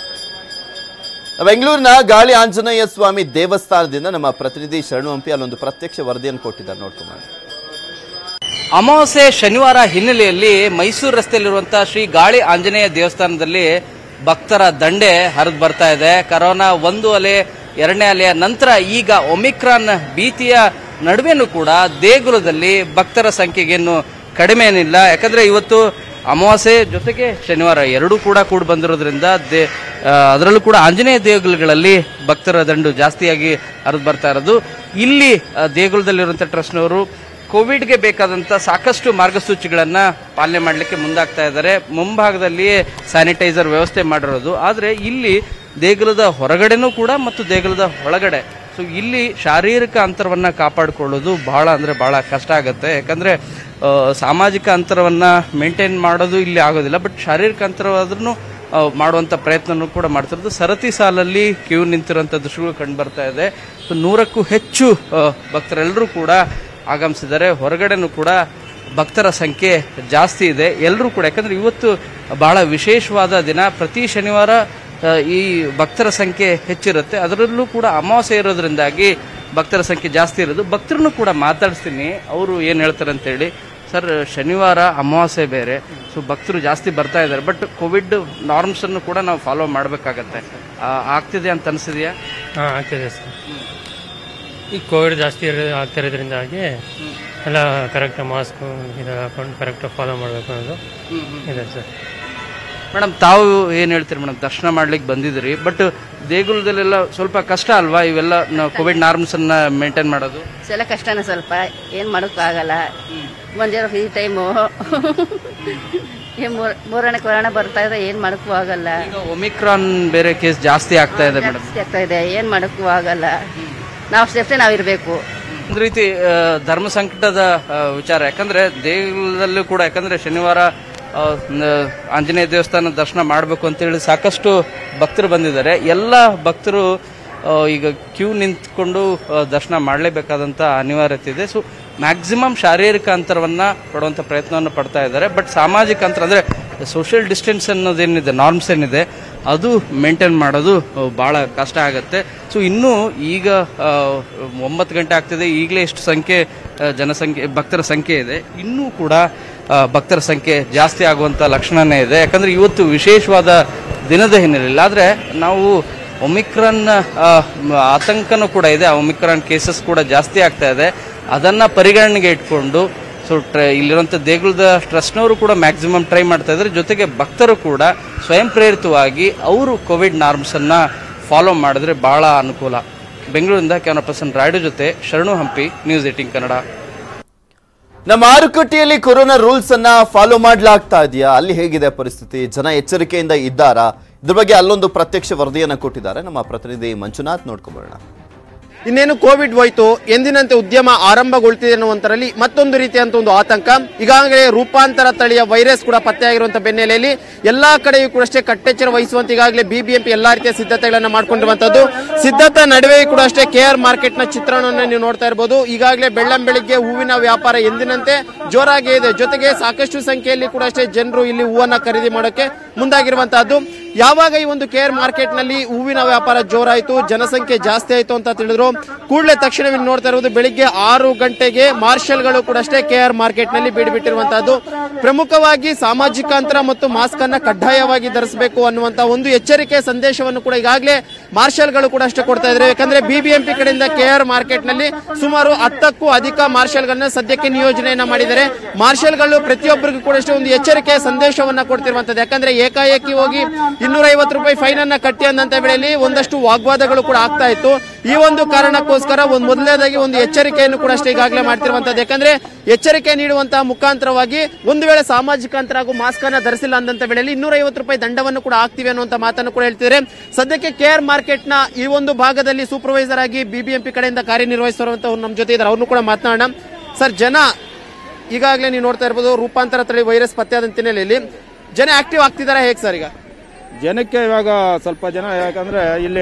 ಬೆಂಗಳೂರಿನ ಗಾಳಿ ಆಂಜನೇಯ ಸ್ವಾಮಿ ದೇವಸ್ಥಾನದಿಂದ ನಮ್ಮ ಪ್ರತಿನಿಧಿ ಶರಣು ಹಂಪಿ ಅಲ್ಲೊಂದು ಪ್ರತ್ಯಕ್ಷ ವರದಿಯನ್ನು ಕೊಟ್ಟಿದ್ದಾರೆ ನೋಡ್ಕೊಂಡು ಅಮಾವಾಸ್ಯೆ ಶನಿವಾರ ಹಿನ್ನೆಲೆಯಲ್ಲಿ ಮೈಸೂರು ರಸ್ತೆಯಲ್ಲಿರುವಂತಹ ಶ್ರೀ ಗಾಳಿ ಆಂಜನೇಯ ದೇವಸ್ಥಾನದಲ್ಲಿ ಭಕ್ತರ ದಂಡೆ ಹರಿದು ಬರ್ತಾ ಇದೆ ಕರೋನಾ ಒಂದು ಅಲೆ ಎರಡನೇ ಅಲೆಯ ನಂತರ ಈಗ ಒಮಿಕ್ರಾನ್ ಭೀತಿಯ ನಡುವೆನೂ ಕೂಡ ದೇಗುಲದಲ್ಲಿ ಭಕ್ತರ ಸಂಖ್ಯೆಗೇನು ಕಡಿಮೆ ಏನಿಲ್ಲ ಯಾಕಂದ್ರೆ ಇವತ್ತು ಅಮಾವಾಸ್ಯೆ ಜೊತೆಗೆ ಶನಿವಾರ ಎರಡೂ ಕೂಡ ಕೂಡಿ ಬಂದಿರೋದ್ರಿಂದ ದೇ ಆ, ಅದರಲ್ಲೂ ಕೂಡ ಆಂಜನೇಯ ದೇಗುಲಗಳಲ್ಲಿ ಭಕ್ತರ ದಂಡು ಜಾಸ್ತಿಯಾಗಿ ಹರಿದು ಬರ್ತಾ ಇರೋದು ಇಲ್ಲಿ ಆ, ದೇಗುಲದಲ್ಲಿರುವಂಥ ಟ್ರಸ್ಟ್ನವರು ಕೋವಿಡ್ಗೆ ಬೇಕಾದಂಥ ಸಾಕಷ್ಟು ಮಾರ್ಗಸೂಚಿಗಳನ್ನು ಪಾಲನೆ ಮಾಡಲಿಕ್ಕೆ ಮುಂದಾಗ್ತಾ ಇದ್ದಾರೆ ಮುಂಭಾಗದಲ್ಲಿ ಸ್ಯಾನಿಟೈಸರ್ ವ್ಯವಸ್ಥೆ ಮಾಡಿರೋದು ಆದರೆ ಇಲ್ಲಿ ದೇಗುಲದ ಹೊರಗಡೆನೂ ಕೂಡ ಮತ್ತು ದೇಗುಲದ ಒಳಗಡೆ ಸೊ ಇಲ್ಲಿ ಶಾರೀರಿಕ ಅಂತರವನ್ನು ಕಾಪಾಡಿಕೊಳ್ಳೋದು ಬಹಳ ಅಂದರೆ ಬಹಳ ಕಷ್ಟ ಆಗುತ್ತೆ ಯಾಕಂದರೆ ಸಾಮಾಜಿಕ ಅಂತರವನ್ನು ಮೇಂಟೈನ್ ಮಾಡೋದು ಇಲ್ಲಿ ಆಗೋದಿಲ್ಲ ಬಟ್ ಶಾರೀರಿಕ ಅಂತರವಾದ್ರೂ ಮಾಡುವಂಥ ಪ್ರಯತ್ನನೂ ಕೂಡ ಮಾಡ್ತಿರೋದು ಸರತಿ ಸಾಲಲ್ಲಿ ಕ್ಯೂ ನಿಂತಿರುವಂಥ ದೃಶ್ಯಗಳು ಕಂಡು ಬರ್ತಾ ಇದೆ ಸೊ ನೂರಕ್ಕೂ ಹೆಚ್ಚು ಆ, ಭಕ್ತರೆಲ್ಲರೂ ಕೂಡ ಆಗಮಿಸಿದ್ದಾರೆ ಹೊರಗಡೆನೂ ಕೂಡ ಭಕ್ತರ ಸಂಖ್ಯೆ ಜಾಸ್ತಿ ಇದೆ ಎಲ್ಲರೂ ಕೂಡ ಯಾಕಂದ್ರೆ ಇವತ್ತು ಬಹಳ ವಿಶೇಷವಾದ ದಿನ ಪ್ರತಿ ಶನಿವಾರ ಆ, ಈ ಭಕ್ತರ ಸಂಖ್ಯೆ ಹೆಚ್ಚಿರುತ್ತೆ ಅದರಲ್ಲೂ ಕೂಡ ಅಮಾವಾಸ್ಯೆ ಇರೋದ್ರಿಂದಾಗಿ ಭಕ್ತರ ಸಂಖ್ಯೆ ಜಾಸ್ತಿ ಇರೋದು ಭಕ್ತರನ್ನು ಕೂಡ ಮಾತಾಡಿಸ್ತೀನಿ ಅವರು ಏನು ಹೇಳ್ತಾರೆ ಅಂತೇಳಿ ಸರ್ ಶನಿವಾರ ಅಮಾವಾಸ್ಯೆ ಬೇರೆ ಸೊ ಭಕ್ತರು ಜಾಸ್ತಿ ಬರ್ತಾ ಇದ್ದಾರೆ ಬಟ್ ಕೋವಿಡ್ ನಾರ್ಮ್ಸ್ ಅನ್ನು ಕೂಡ ನಾವು ಫಾಲೋ ಮಾಡಬೇಕಾಗತ್ತೆ ಆಗ್ತಿದೆ ಅಂತ ಅನಿಸಿದೆಯಾ ಹಾಂ ಆಗ್ತಿದೆ ಸರ್ ಈ ಕೋವಿಡ್ ಜಾಸ್ತಿ ಇರೋ ಆಗ್ತಿರೋದ್ರಿಂದಾಗಿ ಎಲ್ಲ ಕರೆಕ್ಟ್ ಮಾಸ್ಕ್ ಇದು ಹಾಕೊಂಡು ಕರೆಕ್ಟಾಗಿ ಫಾಲೋ ಮಾಡಬೇಕು ಅನ್ನೋದು ಇದೆ ಸರ್ ಮೇಡಮ್ ತಾವು ಏನು ಹೇಳ್ತೀರಿ ಮೇಡಮ್ ದರ್ಶನ ಮಾಡ್ಲಿಕ್ಕೆ ಬಂದಿದ್ದೀರಿ ಬಟ್ ದೇಗುಲದಲ್ಲೆಲ್ಲ ಸ್ವಲ್ಪ ಕಷ್ಟ ಅಲ್ವಾ ಇವೆಲ್ಲ ಕೋವಿಡ್ ನಾರ್ಮ್ಸ್ ಅನ್ನ ಮೇಂಟೈನ್ ಮಾಡೋದು ಎಲ್ಲ ಕಷ್ಟನೇ ಸ್ವಲ್ಪ ಏನು ಮಾಡೋಕ್ಕಾಗಲ್ಲ ಬಂದಿರೋ ಈ ಟೈಮು ಈ ಮೂರ್ ಮೂರನೇ ಕೊರೋನಾ ಬರ್ತಾ ಇದೆ ಏನು ಮಾಡೋಕ್ಕೂ ಆಗಲ್ಲ ಈಗ ಒಮಿಕ್ರಾನ್ ಬೇರೆ ಕೇಸ್ ಜಾಸ್ತಿ ಆಗ್ತಾ ಇದೆ ಮೇಡಮ್ ಜಾಸ್ತಿ ಆಗ್ತಾ ಇದೆ ಏನು ಮಾಡೋಕ್ಕೂ ಆಗಲ್ಲ ನಾವು ಸೇಫ್ಟಿ ನಾವು ಇರಬೇಕು ಒಂದು ರೀತಿ ಆ, ಧರ್ಮ ಸಂಕಟದ ಆ, ವಿಚಾರ ಯಾಕಂದ್ರೆ ದೇಗುಲದಲ್ಲೂ ಕೂಡ ಯಾಕಂದ್ರೆ ಶನಿವಾರ ಆ, ನ- ಆಂಜನೇಯ ದೇವಸ್ಥಾನ ದರ್ಶನ ಮಾಡಬೇಕು ಅಂತೇಳಿ ಸಾಕಷ್ಟು ಭಕ್ತರು ಬಂದಿದ್ದಾರೆ ಎಲ್ಲ ಭಕ್ತರು ಆ, ಈಗ ಕ್ಯೂ ನಿಂತ್ಕೊಂಡು ಆ, ದರ್ಶನ ಮಾಡಲೇಬೇಕಾದಂಥ ಅನಿವಾರ್ಯತೆ ಇದೆ ಸೊ ಮ್ಯಾಕ್ಸಿಮಮ್ ಶಾರೀರಿಕ ಅಂತರವನ್ನ ಪಡುವಂಥ ಪ್ರಯತ್ನವನ್ನು ಪಡ್ತಾ ಇದ್ದಾರೆ ಬಟ್ ಸಾಮಾಜಿಕ ಅಂತರ ಅಂದ್ರೆ ಸೋಷಿಯಲ್ ಡಿಸ್ಟೆನ್ಸ್ ಅನ್ನೋದೇನಿದೆ ನಾರ್ಮ್ಸ್ ಏನಿದೆ ಅದು ಮೇಂಟೈನ್ ಮಾಡೋದು ಆ, ಬಹಳ ಕಷ್ಟ ಆಗುತ್ತೆ ಸೊ ಇನ್ನೂ ಈಗ ಆ, ಒಂಬತ್ತು ಗಂಟೆ ಆಗ್ತಿದೆ ಈಗಲೇ ಇಷ್ಟು ಸಂಖ್ಯೆ ಆ, ಜನಸಂಖ್ಯೆ ಭಕ್ತರ ಸಂಖ್ಯೆ ಇದೆ ಇನ್ನೂ ಕೂಡ ಆ, ಭಕ್ತರ ಸಂಖ್ಯೆ ಜಾಸ್ತಿ ಆಗುವಂಥ ಲಕ್ಷಣನೇ ಇದೆ ಯಾಕಂದ್ರೆ ಇವತ್ತು ವಿಶೇಷವಾದ ದಿನದ ಹಿನ್ನೆಲೆಯಲ್ಲಿ ಆದರೆ ನಾವು ಒಮಿಕ್ರಾನ್ ಆ, ಮ- ಆತಂಕನೂ ಕೂಡ ಇದೆ ಆ ಒಮಿಕ್ರಾನ್ ಕೇಸಸ್ ಕೂಡ ಜಾಸ್ತಿ ಆಗ್ತಾ ಇದೆ ಅದನ್ನ ಪರಿಗಣನೆಗೆ ಇಟ್ಕೊಂಡು ಸೊ ಟ್ರ ಇಲ್ಲಿರುವಂಥ ದೇಗುಲದ ಟ್ರಸ್ಟ್ನವರು ಕೂಡ ಮ್ಯಾಕ್ಸಿಮಮ್ ಟ್ರೈ ಮಾಡ್ತಾ ಇದ್ದಾರೆ ಜೊತೆಗೆ ಭಕ್ತರು ಕೂಡ ಸ್ವಯಂ ಪ್ರೇರಿತವಾಗಿ ಅವರು ಕೋವಿಡ್ ನಾರ್ಮ್ಸನ್ನು ಫಾಲೋ ಮಾಡಿದ್ರೆ ಬಹಳ ಅನುಕೂಲ ಬೆಂಗಳೂರಿಂದ ಕ್ಯಾಮರಾ ಪರ್ಸನ್ ರಾಯ್ಡು ಜೊತೆ ಶರಣು ಹಂಪಿ ನ್ಯೂಸ್ ಏಟಿಂಗ್ ಕನ್ನಡ ನಮ್ಮ ಮಾರುಕಟ್ಟೆಯಲ್ಲಿ ಕೊರೋನಾ ರೂಲ್ಸ್ ಅನ್ನ ಫಾಲೋ ಮಾಡ್ಲಾಗ್ತಾ ಇದೆಯಾ ಅಲ್ಲಿ ಹೇಗಿದೆ ಪರಿಸ್ಥಿತಿ ಜನ ಎಚ್ಚರಿಕೆಯಿಂದ ಇದ್ದಾರಾ ಇದ್ರ ಬಗ್ಗೆ ಅಲ್ಲೊಂದು ಪ್ರತ್ಯಕ್ಷ ವರದಿಯನ್ನ ಕೊಟ್ಟಿದ್ದಾರೆ ನಮ್ಮ ಪ್ರತಿನಿಧಿ ಮಂಜುನಾಥ್ ನೋಡ್ಕೊಂಬರೋಣ ಇನ್ನೇನು ಕೋವಿಡ್ ಹೋಯ್ತು ಎಂದಿನಂತೆ ಉದ್ಯಮ ಆರಂಭಗೊಳ್ತಿದೆ ಅನ್ನುವಂತರಲ್ಲಿ ಮತ್ತೊಂದು ರೀತಿಯಂತ ಒಂದು ಆತಂಕ ಈಗಾಗಲೇ ರೂಪಾಂತರ ತಳಿಯ ವೈರಸ್ ಕೂಡ ಪತ್ತೆಯಾಗಿರುವಂತಹ ಬೆನ್ನೆಲೆಯಲ್ಲಿ ಎಲ್ಲಾ ಕಡೆಯೂ ಕೂಡ ಅಷ್ಟೇ ಕಟ್ಟೆಚ್ಚರ ವಹಿಸುವಂತೆ ಈಗಾಗಲೇ ಬಿಬಿಎಂಪಿ ಎಲ್ಲಾ ರೀತಿಯ ಸಿದ್ಧತೆಗಳನ್ನ ಮಾಡ್ಕೊಂಡಿರುವಂತದ್ದು ಸಿದ್ಧತಾ ನಡುವೆ ಕೂಡ ಅಷ್ಟೇ ಕೆ ಆರ್ ಮಾರ್ಕೆಟ್ ನ ಚಿತ್ರಣವನ್ನು ನೀವು ನೋಡ್ತಾ ಇರಬಹುದು ಈಗಾಗಲೇ ಬೆಳ್ಳಂ ಬೆಳಿಗ್ಗೆ ಹೂವಿನ ವ್ಯಾಪಾರ ಎಂದಿನಂತೆ ಜೋರಾಗಿ ಇದೆ ಜೊತೆಗೆ ಸಾಕಷ್ಟು ಸಂಖ್ಯೆಯಲ್ಲಿ ಕೂಡ ಅಷ್ಟೇ ಜನರು ಇಲ್ಲಿ ಹೂವನ್ನ ಖರೀದಿ ಮಾಡೋಕೆ ಮುಂದಾಗಿರುವಂತಹದ್ದು ಯಾವಾಗ ಈ ಒಂದು ಕೇರ್ ಮಾರ್ಕೆಟ್ ನಲ್ಲಿ ಹೂವಿನ ವ್ಯಾಪಾರ ಜೋರಾಯಿತು ಜನಸಂಖ್ಯೆ ಜಾಸ್ತಿ ಆಯಿತು ಅಂತ ತಿಳಿದ್ರು ಕೂಡಲೇ ತಕ್ಷಣ ಇಲ್ಲಿ ನೋಡ್ತಾ ಇರೋದು ಬೆಳಿಗ್ಗೆ ಆರು ಗಂಟೆಗೆ ಮಾರ್ಷಲ್ಗಳು ಕೂಡ ಅಷ್ಟೇ ಕೆ ಆರ್ ಮಾರ್ಕೆಟ್ ನಲ್ಲಿ ಬೀಡು ಬಿಟ್ಟಿರುವಂತಹದ್ದು ಪ್ರಮುಖವಾಗಿ ಸಾಮಾಜಿಕ ಅಂತರ ಮತ್ತು ಮಾಸ್ಕ್ ಅನ್ನ ಕಡ್ಡಾಯವಾಗಿ ಧರಿಸಬೇಕು ಅನ್ನುವಂತ ಒಂದು ಎಚ್ಚರಿಕೆ ಸಂದೇಶವನ್ನು ಕೂಡ ಈಗಾಗಲೇ ಮಾರ್ಷಲ್ಗಳು ಕೂಡ ಅಷ್ಟೇ ಕೊಡ್ತಾ ಇದ್ದಾರೆ ಯಾಕಂದ್ರೆ ಬಿಬಿಎಂಪಿ ಕಡೆಯಿಂದ ಕೆ ಆರ್ ಮಾರ್ಕೆಟ್ ನಲ್ಲಿ ಸುಮಾರು ಹತ್ತಕ್ಕೂ ಅಧಿಕ ಮಾರ್ಷಲ್ಗಳನ್ನ ಸದ್ಯಕ್ಕೆ ನಿಯೋಜನೆಯನ್ನ ಮಾಡಿದ್ದಾರೆ ಮಾರ್ಷಲ್ಗಳು ಪ್ರತಿಯೊಬ್ಬರಿಗೂ ಕೂಡ ಅಷ್ಟೇ ಒಂದು ಎಚ್ಚರಿಕೆ ಸಂದೇಶವನ್ನ ಕೊಡ್ತಿರುವಂತದ್ದು ಯಾಕಂದ್ರೆ ಏಕಾಏಕಿ ಹೋಗಿ ಇನ್ನೂರ ಐವತ್ತು ರೂಪಾಯಿ ಫೈನ್ ಅನ್ನ ಕಟ್ಟಿ ಅಂದಂತ ವೇಳೆಯಲ್ಲಿ ಒಂದಷ್ಟು ವಾಗ್ವಾದಗಳು ಕೂಡ ಆಗ್ತಾ ಇತ್ತು ಈ ಒಂದು ಕಾರಣಕ್ಕೋಸ್ಕರ ಒಂದು ಮೊದಲನೇದಾಗಿ ಒಂದು ಎಚ್ಚರಿಕೆಯನ್ನು ಕೂಡ ಅಷ್ಟೇ ಈಗಾಗಲೇ ಮಾಡ್ತಿರುವಂತದ್ದು ಯಾಕಂದ್ರೆ ಎಚ್ಚರಿಕೆ ನೀಡುವಂತಹ ಮುಖಾಂತರವಾಗಿ ಒಂದು ವೇಳೆ ಸಾಮಾಜಿಕ ಅಂತರ ಹಾಗೂ ಮಾಸ್ಕ್ ಅನ್ನ ಧರಿಸಿಲ್ಲ ಅಂದಂತ ವೇಳೆಯಲ್ಲಿ ಇನ್ನೂರ ಐವತ್ತು ರೂಪಾಯಿ ದಂಡವನ್ನು ಕೂಡ ಹಾಕ್ತಿವಿ ಅನ್ನುವಂತ ಮಾತನ್ನು ಕೂಡ ಹೇಳ್ತಿದ್ದಾರೆ ಸದ್ಯಕ್ಕೆ ಕೆ ಆರ್ ಮಾರ್ಕೆಟ್ ನ ಈ ಒಂದು ಭಾಗದಲ್ಲಿ ಸೂಪರ್ವೈಸರ್ ಆಗಿ ಬಿಬಿಎಂಪಿ ಕಡೆಯಿಂದ ಕಾರ್ಯನಿರ್ವಹಿಸಿರುವಂತಹ ನಮ್ಮ ಜೊತೆ ಇದ್ದಾರೆ ಅವ್ರನ್ನು ಕೂಡ ಮಾತನಾಡೋಣ ಸರ್ ಜನ ಈಗಾಗಲೇ ನೀವು ನೋಡ್ತಾ ಇರ್ಬೋದು ರೂಪಾಂತರ ತಳಿ ವೈರಸ್ ಪತ್ತೆಯಾದ ಹಿನ್ನೆಲೆಯಲ್ಲಿ ಜನ ಆಕ್ಟಿವ್ ಆಗ್ತಿದ್ದಾರೆ ಹೇಗೆ ಸರ್ ಈಗ ಜನಕ್ಕೆ ಇವಾಗ ಸ್ವಲ್ಪ ಜನ ಯಾಕಂದ್ರೆ ಇಲ್ಲಿ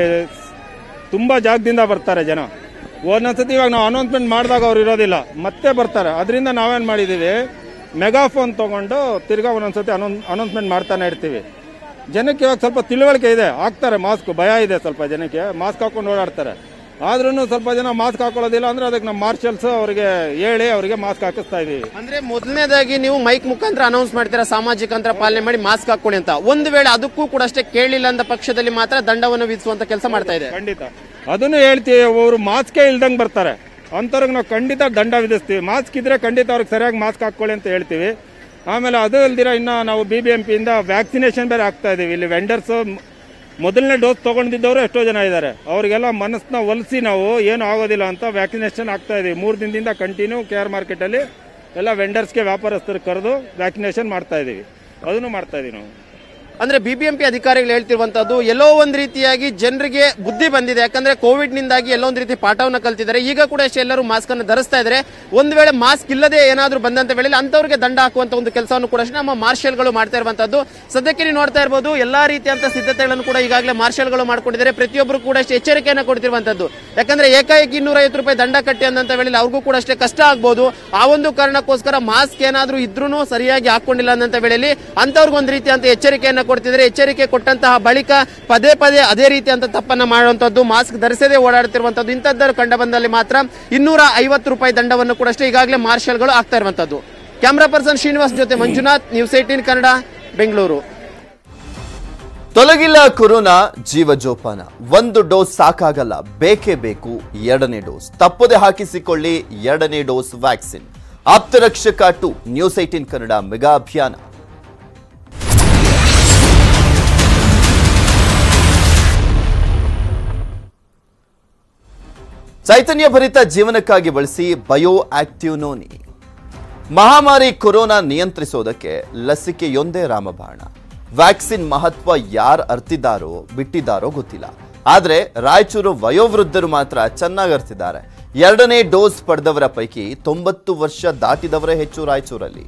ತುಂಬ ಜಾಗದಿಂದ ಬರ್ತಾರೆ ಜನ ಒಂದೊಂದ್ಸತಿ ಇವಾಗ ನಾವು ಅನೌನ್ಸ್ಮೆಂಟ್ ಮಾಡಿದಾಗ ಅವ್ರು ಇರೋದಿಲ್ಲ ಮತ್ತೆ ಬರ್ತಾರೆ ಅದರಿಂದ ನಾವೇನು ಮಾಡಿದ್ದೀವಿ ಮೆಗಾಫೋನ್ ತೊಗೊಂಡು ತಿರ್ಗಾ ಒಂದೊಂದ್ಸತಿ ಅನೌನ್ ಅನೌನ್ಸ್ಮೆಂಟ್ ಮಾಡ್ತಾನೆ ಇರ್ತೀವಿ ಜನಕ್ಕೆ ಇವಾಗ ಸ್ವಲ್ಪ ತಿಳುವಳಿಕೆ ಇದೆ ಹಾಕ್ತಾರೆ ಮಾಸ್ಕ್ ಭಯ ಇದೆ ಸ್ವಲ್ಪ ಜನಕ್ಕೆ ಮಾಸ್ಕ್ ಹಾಕೊಂಡು ಓಡಾಡ್ತಾರೆ ಆದ್ರೂ ಸ್ವಲ್ಪ ಜನ ಮಾಸ್ಕ್ ಹಾಕೊಳ್ಳೋದಿಲ್ಲ ಅಂದ್ರೆ ಅದಕ್ಕೆ ನಮ್ಮ ಮಾರ್ಷಲ್ಸ್ ಅವರಿಗೆ ಹೇಳಿ ಅವರಿಗೆ ಮಾಸ್ಕ್ ಹಾಕಿಸ್ತಾ ಇದೀವಿ ಅಂದ್ರೆ ಮೊದಲನೇದಾಗಿ ನೀವು ಮೈಕ್ ಮುಖಾಂತರ ಅನೌನ್ಸ್ ಮಾಡ್ತೀರಾ ಸಾಮಾಜಿಕ ಅಂತರ ಪಾಲನೆ ಮಾಡಿ ಮಾಸ್ಕ್ ಹಾಕೊಳ್ಳಿ ಅಂತ ಒಂದು ವೇಳೆ ಅದಕ್ಕೂ ಕೂಡ ಅಷ್ಟೇ ಕೇಳಿಲ್ಲ ಅಂದ ಪಕ್ಷದಲ್ಲಿ ಮಾತ್ರ ದಂಡವನ್ನು ವಿಧಿಸುವಂತ ಕೆಲಸ ಮಾಡ್ತಾ ಇದೆ ಖಂಡಿತ ಅದನ್ನು ಹೇಳ್ತೀವಿ ಅವರು ಮಾಸ್ಕೇ ಇಲ್ದಂಗೆ ಬರ್ತಾರೆ ಅಂಥವ್ರಿಗೆ ನಾವು ಖಂಡಿತ ದಂಡ ವಿಧಿಸ್ತೀವಿ ಮಾಸ್ಕ್ ಇದ್ರೆ ಖಂಡಿತ ಅವ್ರಿಗೆ ಸರಿಯಾಗಿ ಮಾಸ್ಕ್ ಹಾಕೊಳ್ಳಿ ಅಂತ ಹೇಳ್ತೀವಿ ಆಮೇಲೆ ಅದು ಇಲ್ದಿರ ಇನ್ನು ನಾವು ಬಿ ಬಿ ಎಂ ಪಿಯಿಂದ ವ್ಯಾಕ್ಸಿನೇಷನ್ ಬೇರೆ ಆಗ್ತಾ ಇದೀವಿ ಇಲ್ಲಿ ವೆಂಡರ್ಸ್ ಮೊದಲನೇ ಡೋಸ್ ತೊಗೊಂಡಿದ್ದವರು ಎಷ್ಟೋ ಜನ ಇದ್ದಾರೆ ಅವರಿಗೆಲ್ಲ ಮನಸ್ಸನ್ನ ಒಲಿಸಿ ನಾವು ಏನು ಆಗೋದಿಲ್ಲ ಅಂತ ವ್ಯಾಕ್ಸಿನೇಷನ್ ಆಗ್ತಾ ಇದೀವಿ ಮೂರು ದಿನದಿಂದ ಕಂಟಿನ್ಯೂ ಕೆ ಆರ್ ಮಾರ್ಕೆಟಲ್ಲಿ ಎಲ್ಲ ವೆಂಡರ್ಸ್ಗೆ ವ್ಯಾಪಾರಸ್ಥರಿಗೆ ಕರೆದು ವ್ಯಾಕ್ಸಿನೇಷನ್ ಮಾಡ್ತಾ ಇದೀವಿ ಅದನ್ನು ಮಾಡ್ತಾ ಇದೀವಿ ನಾವು ಅಂದ್ರೆ ಬಿಬಿಎಂಪಿ ಅಧಿಕಾರಿಗಳು ಹೇಳ್ತಿರುವಂತದ್ದು ಎಲ್ಲೋ ಒಂದ್ ರೀತಿಯಾಗಿ ಜನರಿಗೆ ಬುದ್ಧಿ ಬಂದಿದೆ ಯಾಕಂದ್ರೆ ಕೋವಿಡ್ ನಿಂದಾಗಿ ಎಲ್ಲೋ ಒಂದ್ ರೀತಿ ಪಾಠವನ್ನ ಕಲ್ತಿದ್ದಾರೆ ಈಗ ಕೂಡ ಅಷ್ಟೇ ಎಲ್ಲರೂ ಮಾಸ್ಕ್ ಅನ್ನು ಧರಿಸ್ತಾ ಇದ್ದಾರೆ ಒಂದ್ ವೇಳೆ ಮಾಸ್ಕ್ ಇಲ್ಲದೆ ಏನಾದ್ರೂ ಬಂದಂತ ವೇಳೆಯಲ್ಲಿ ಅಂತವರಿಗೆ ದಂಡ ಹಾಕುವಂತ ಒಂದು ಕೆಲಸವನ್ನು ಕೂಡ ಅಷ್ಟೇ ನಮ್ಮ ಮಾರ್ಷಲ್ಗಳು ಮಾಡ್ತಾ ಇರುವಂತದ್ದು ಸದ್ಯಕ್ಕೆ ನೀವು ನೋಡ್ತಾ ಇರಬಹುದು ಎಲ್ಲಾ ರೀತಿಯಂತ ಸಿದ್ಧತೆಗಳನ್ನು ಕೂಡ ಈಗಾಗಲೇ ಮಾರ್ಷಲ್ಗಳು ಮಾಡ್ಕೊಂಡಿದ್ದಾರೆ ಪ್ರತಿಯೊಬ್ಬರು ಕೂಡ ಅಷ್ಟೇ ಎಚ್ಚರಿಕೆಯನ್ನು ಕೊಡ್ತಿರುವಂತದ್ದು ಯಾಕಂದ್ರೆ ಏಕಾಏಕಿ ಇನ್ನೂರ ಐವತ್ತು ರೂಪಾಯಿ ದಂಡ ಕಟ್ಟಿ ಅಂದಂತ ವೇಳೆಯಲ್ಲಿ ಅವ್ರಿಗೂ ಕೂಡ ಅಷ್ಟೇ ಕಷ್ಟ ಆಗ್ಬೋದು ಆ ಒಂದು ಕಾರಣಕ್ಕೋಸ್ಕರ ಮಾಸ್ಕ್ ಏನಾದ್ರೂ ಇದ್ರೂ ಸರಿಯಾಗಿ ಹಾಕೊಂಡಿಲ್ಲ ಅಂದಂತ ವೇಳೆಯಲ್ಲಿ ಅಂತವ್ರಿಗೆ ಒಂದು ರೀತಿಯಂತ ಎಚ್ಚರಿಕೆಯನ್ನ ಕೊಡ್ತಿದ್ದಾರೆ ಎಚ್ಚರಿಕೆ ಕೊಟ್ಟಂತಹ ಬಳಿಕ ಪದೇ ಪದೇ ಅದೇ ರೀತಿಯಂತ ತಪ್ಪನ್ನ ಮಾಡುವಂತದ್ದು ಮಾಸ್ಕ್ ಧರಿಸದೇ ಓಡಾಡ್ತಿರುವಂತದ್ದು ಇಂಥದ್ದು ಕಂಡು ಬಂದಲ್ಲಿ ಮಾತ್ರ ಇನ್ನೂರ ಐವತ್ತು ರೂಪಾಯಿ ದಂಡವನ್ನು ಕೂಡ ಅಷ್ಟೇ ಈಗಾಗಲೇ ಮಾರ್ಷಲ್ಗಳು ಆಗ್ತಾ ಇರುವಂತದ್ದು ಕ್ಯಾಮ್ರಾ ಪರ್ಸನ್ ಶ್ರೀನಿವಾಸ್ ಜೊತೆ ಮಂಜುನಾಥ್ ನ್ಯೂಸ್ ಏಟೀನ್ ಕನ್ನಡ ಬೆಂಗಳೂರು ತೊಲಗಿಲ್ಲ ಕೊರೋನಾ ಜೀವ ಜೋಪಾನ ಒಂದು ಡೋಸ್ ಸಾಕಾಗಲ್ಲ ಬೇಕೇ ಬೇಕು ಎರಡನೇ ಡೋಸ್ ತಪ್ಪದೆ ಹಾಕಿಸಿಕೊಳ್ಳಿ ಎರಡನೇ ಡೋಸ್ ವ್ಯಾಕ್ಸಿನ್ ಆಪ್ತರಕ್ಷಕ to news eighteen Kannada mega ಅಭಿಯಾನ ಚೈತನ್ಯ ಭರಿತ ಜೀವನಕ್ಕಾಗಿ ಬಳಸಿ ಬಯೋ ಆಕ್ಟಿವ್ ನೋನಿ ಮಹಾಮಾರಿ ಕೊರೋನಾ ನಿಯಂತ್ರಿಸೋದಕ್ಕೆ ಲಸಿಕೆಯೊಂದೇ ರಾಮಬಾಣ ವ್ಯಾಕ್ಸಿನ್ ಮಹತ್ವ ಯಾರು ಅರ್ತಿದ್ದಾರೋ ಬಿಟ್ಟಿದ್ದಾರೋ ಗೊತ್ತಿಲ್ಲ ಆದ್ರೆ ರಾಯಚೂರು ವಯೋವೃದ್ಧರು ಮಾತ್ರ ಚೆನ್ನಾಗಿ ಅರ್ತಿದ್ದಾರೆ ಎರಡನೇ ಡೋಸ್ ಪಡೆದವರ ಪೈಕಿ ತೊಂಬತ್ತು ವರ್ಷ ದಾಟಿದವರೇ ಹೆಚ್ಚು ರಾಯಚೂರಲ್ಲಿ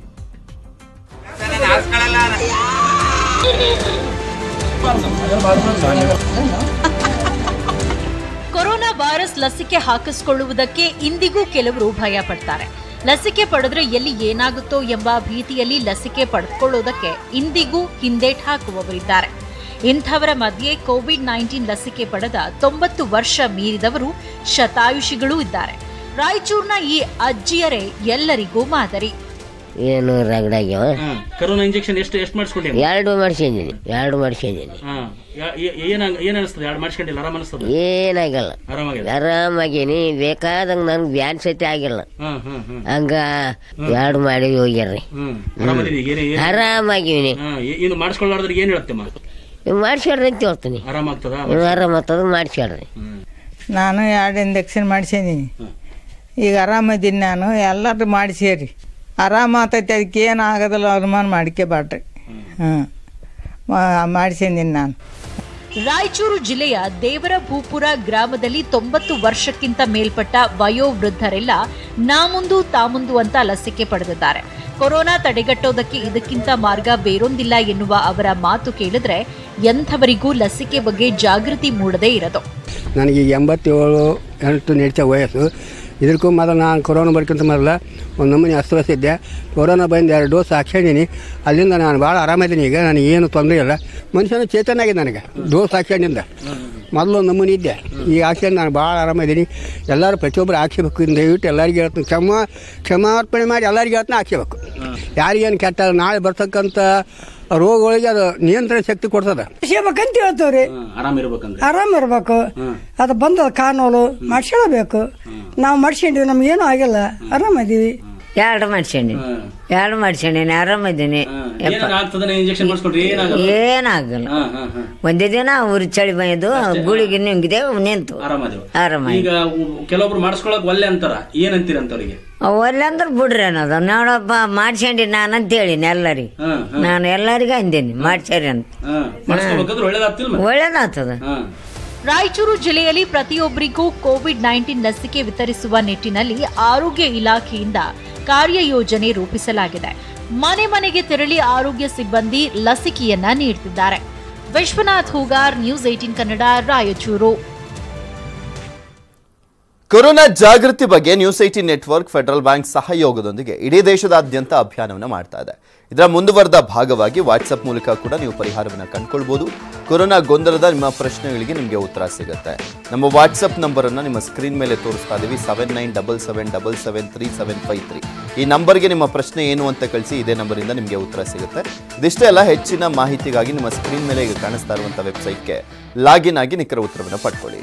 ಕೊರೋನಾ ವೈರಸ್ ಲಸಿಕೆ ಹಾಕಿಸಿಕೊಳ್ಳುವುದಕ್ಕೆ ಇಂದಿಗೂ ಕೆಲವರು ಭಯ ಪಡ್ತಾರೆ ಲಸಿಕೆ ಪಡೆದ್ರೆ ಎಲ್ಲಿ ಏನಾಗುತ್ತೋ ಎಂಬ ಭೀತಿಯಲ್ಲಿ ಲಸಿಕೆ ಪಡೆದುಕೊಳ್ಳುವುದಕ್ಕೆ ಇಂದಿಗೂ ಹಿಂದೇಟ್ ಹಾಕುವವರಿದ್ದಾರೆ ಇಂಥವರ ಮಧ್ಯೆ ಕೋವಿಡ್ ನೈನ್ಟೀನ್ ಲಸಿಕೆ ಪಡೆದ ತೊಂಬತ್ತು ವರ್ಷ ಮೀರಿದವರು ಶತಾಯುಷಿಗಳೂ ಇದ್ದಾರೆ ರಾಯಚೂರಿನ ಈ ಅಜ್ಜಿಯರೇ ಎಲ್ಲರಿಗೂ ಮಾದರಿ ಏನು ರಗಡಾಗ್ಯಾವ ಕರೋನಾ ಇಂಜೆಕ್ಷನ್ ಎಷ್ಟು ಎಷ್ಟು ಮಾಡಿಸ್ಕೊಂಡಿ ಎರಡು ಮಾಡ್ಸಿದ್ದೀನಿ ಎರಡು ಮಾಡ್ಸಿದ್ದೀನಿ ಏನ ಏನ್ ಅನಿಸ್ತದೆ ಎರಡು ಮಾಡಿಸ್ಕೊಂಡಿಲ್ಲ ಆರಾಮ ಅನಿಸ್ತದೆ ಏನಾಗಲ್ಲ ಆರಾಮಾಗಿದೆ ಆರಾಮಾಗೀನಿ ಬೇಕಾದಂಗ ನನ್ಗೆ ಬ್ಯಾನ್ ಸತಿ ಆಗಿಲ್ಲ ಹ್ಮ್ ಹ್ಮ್ ಹ್ಮ್ ಹಂಗ ಎರಡು ಮಾಡಿ ಹೋಗ್ಯಾರ್ರಿ ಹ್ಮ್ ಆರಾಮದಿನಿ ಏನೇ ಏನ್ ಆರಾಮಾಗಿವಿನಿ ಹಾ, ಏ- ಇನ್ನು ಮಾಡಿಸ್ಕೊಳ್ಳಾರ್ದ್ರೆ ಏನ್ ಹೇಳ್ತಮ್ಮ ಮಾಡ್ಸ್ಯಾಡ್ರಿ ಅಂತ ಹೇಳ್ತೀನಿ ಆರಾಮಾಗ್ತದ ನೀವು ಆರಾಮತ್ತದ ಮಾಡ್ಸ್ಯಾಡ್ರಿ ನಾನು ಎರಡು ಇಂಜೆಕ್ಷನ್ ಮಾಡಿಸೀನಿ ಈಗ ಆರಾಮದೀನಿ ನಾನು ಎಲ್ಲರೂ ಮಾಡಿಸೇರಿ ಆರಾಮ ಆತೈತಿ ಅದಕ್ಕೆ ಏನು ಆಗೋದಿಲ್ಲ ಅನುಮಾನ ಮಾಡ್ಕೋಬೇಡ್ರಿ ಹಾಂ ಮಾಡಿಸೀನಿ ನಾನು ರಾಯಚೂರು ಜಿಲ್ಲೆಯ ದೇವರ ಭೂಪುರ ಗ್ರಾಮದಲ್ಲಿ ತೊಂಬತ್ತು ವರ್ಷಕ್ಕಿಂತ ಮೇಲ್ಪಟ್ಟ ವಯೋವೃದ್ಧರೆಲ್ಲ ನಾಮುಂದು ತಾಮುಂದು ಅಂತ ಲಸಿಕೆ ಪಡೆದಿದ್ದಾರೆ ಕೊರೋನಾ ತಡೆಗಟ್ಟೋದಕ್ಕೆ ಇದಕ್ಕಿಂತ ಮಾರ್ಗ ಬೇರೊಂದಿಲ್ಲ ಎನ್ನುವ ಅವರ ಮಾತು ಕೇಳಿದ್ರೆ ಎಂಥವರಿಗೂ ಲಸಿಕೆ ಬಗ್ಗೆ ಜಾಗೃತಿ ಮೂಡದೇ ಇರದು ನನಗೆ ಈಗ ಎಂಬತ್ತೇಳು ಎಂಟು ನಡೀತಾ ವಯಸ್ಸು ಇದಕ್ಕೂ ಮೊದಲು ನಾನು ಕೊರೋನಾ ಬರ್ಕಿಂತ ಮೊದಲು ಒಂದು ನಮೂನೆ ಅಸ್ತವ್ಯಸ್ತಿದ್ದೆ ಕೊರೋನಾ ಬಂದು ಎರಡು ಡೋಸ್ ಹಾಕ್ಸಿದ್ದೀನಿ ಅಲ್ಲಿಂದ ನಾನು ಭಾಳ ಆರಾಮಿದ್ದೀನಿ ಈಗ ನನಗೆ ಏನು ತೊಂದರೆ ಇಲ್ಲ ಮನುಷ್ಯನ ಚೇತನ ಆಗಿದೆ ನನಗೆ ಡೋಸ್ ಹಾಕ್ಕೊಂಡಿಂದ ಮೊದಲು ನಮೂನಿ ಇದ್ದೆ ಈಗ ಹಾಕ್ಕೊಂಡು ನಾನು ಭಾಳ ಆರಾಮಿದ್ದೀನಿ ಎಲ್ಲರೂ ಪ್ರತಿಯೊಬ್ಬರು ಹಾಕ್ಸ್ಬೇಕು ಇನ್ನು ದಯವಿಟ್ಟು ಎಲ್ಲರಿಗೆ ಹೇಳ್ತೀನಿ ಕ್ಷಮ ಕ್ಷಮಾರ್ಪಣೆ ಮಾಡಿ ಎಲ್ಲರಿಗೆ ಹೇಳ್ತೀನಿ ಹಾಕ್ಸ್ಬೇಕು ಯಾರಿಗೇನು ಕೆಟ್ಟ ನಾಳೆ ಬರ್ತಕ್ಕಂಥ ರೋಗಗಳಿಗೆ ಅದು ನಿಯಂತ್ರಣ ಶಕ್ತಿ ಕೊಡ್ತದೆ ಮಾಡ್ಸ್ಕೊಬೇಕಂತ ಹೇಳ್ತೇವ್ರಿ ಆರಾಮ್ ಇರ್ಬೇಕಂದ್ರೆ ಆರಾಮ್ ಇರ್ಬೇಕು ಅದು ಬಂದದ ಕಾನೂನು ಮಾಡ್ಸ್ಕೊಳ್ಬೇಕು ನಾವು ಮಾಡ್ಸ್ಕೊಂಡಿವಿ ನಮ್ಗೇನು ಆಗಿಲ್ಲ ಆರಾಮದೀವಿ ಎರಡು ಮಾಡ್ಸೀನಿ ಎರಡು ಮಾಡ್ಸೀನಿ ಆರಾಮಿದ್ದೀನಿ ಆಗ್ತದ ಇಂಜೆಕ್ಷನ್ ಮಾಡಿಸ್ಕೊಟ್ರಿ ಏನಾಗಲ್ಲ ಏನಾಗಲ್ಲ ಹಾ, ಹಾ, ಹಾ. ಒಂದೇ ದಿನ ಉರಿ ಚಳಿ ಬಂದು ಗುಳಿಗೆ ನುಂಗಿದೆ ನಿಂತು ಆರಾಮದೇವು ಆರಾಮ ಈಗ ಉ- ಕೆಲವೊಬ್ರು ಮಾಡಿಸ್ಕೊಳಕ್ ಒಲ್ಲೆ ಅಂತಾರ ಏನಂತೀರ ಅಂತವ್ರಿಗೆ ಒಲ್ಲೆ ಅಂದ್ರೆ ಬಿಡ್ರಿ ಅನ್ನೋದು ನೋಡಪ್ಪ ಮಾಡ್ಸ್ಕೊಂಡಿ ನಾನು ಅಂತ ಹೇಳಿನಿ ಎಲ್ಲರಿಗೆ ಹಾ, ಹಾ. ನಾನು ಎಲ್ಲರಿಗೂ ಅಂದೇನಿ ಮಾಡ್ಸ್ಯಾರಿ ಅಂತ ಹಾ, ಮಾಡಿಸ್ಕೊಬೇಕಾದ್ರೆ ಒಳ್ಳೇದಾಗ್ತಿಲ್ಲ ಮತ್ತೆ? ಒಳ್ಳೇದಾಗ್ತದ ಹಾ. ರಾಯಚೂರು ಜಿಲ್ಲೆಯಲ್ಲಿ ಪ್ರತಿಯೊಬ್ಬರಿಗೂ ಕೋವಿಡ್ ನೈನ್ಟೀನ್ ಲಸಿಕೆ ವಿತರಿಸುವ ನಿಟ್ಟಿನಲ್ಲಿ ಆರೋಗ್ಯ ಇಲಾಖೆಯಿಂದ ಕಾರ್ಯಯೋಜನೆ ರೂಪಿಸಲಾಗಿದೆ ಮನೆ ಮನೆಗೆ ತೆರಳಿ ಆರೋಗ್ಯ ಸಿಬ್ಬಂದಿ ಲಸಿಕೆಯನ್ನ ನೀಡುತ್ತಿದ್ದಾರೆ Vishwanath Hoogar news eighteen Kannada Raichur corona ಜಾಗೃತಿ ಬಗ್ಗೆ news eighteen network federal bank ಸಹಯೋಗದೊಂದಿಗೆ ಇಡೀ ದೇಶದಾದ್ಯಂತ ಅಭಿಯಾನವನ್ನು ಮಾಡ್ತಾ ಇದೆ ಇದರ ಮುಂದುವರೆದ ಭಾಗವಾಗಿ ವಾಟ್ಸಪ್ ಮೂಲಕ ಕೂಡ ನೀವು ಪರಿಹಾರವನ್ನು ಕಂಡುಕೊಳ್ಬಹುದು ಕೊರೋನಾ ಗೊಂದಲದ ನಿಮ್ಮ ಪ್ರಶ್ನೆಗಳಿಗೆ ನಿಮಗೆ ಉತ್ತರ ಸಿಗುತ್ತೆ ನಮ್ಮ ವಾಟ್ಸಪ್ ನಂಬರನ್ನು ನಿಮ್ಮ ಸ್ಕ್ರೀನ್ ಮೇಲೆ ತೋರಿಸ್ತಾ ಇದ್ದೀವಿ seven nine double seven double seven three seven five three ಈ ನಂಬರ್ಗೆ ನಿಮ್ಮ ಪ್ರಶ್ನೆ ಏನು ಅಂತ ಕಳಿಸಿ ಇದೇ ನಂಬರಿಂದ ನಿಮಗೆ ಉತ್ತರ ಸಿಗುತ್ತೆ ಇದಿಷ್ಟೇ ಅಲ್ಲ ಹೆಚ್ಚಿನ ಮಾಹಿತಿಗಾಗಿ ನಿಮ್ಮ ಸ್ಕ್ರೀನ್ ಮೇಲೆ ಈಗ ಕಾಣಿಸ್ತಾ ಇರುವಂಥ ವೆಬ್ಸೈಟ್ಗೆ ಲಾಗಿನ್ ಆಗಿ ನಿಖರ ಉತ್ತರವನ್ನು ಪಡ್ಕೊಳ್ಳಿ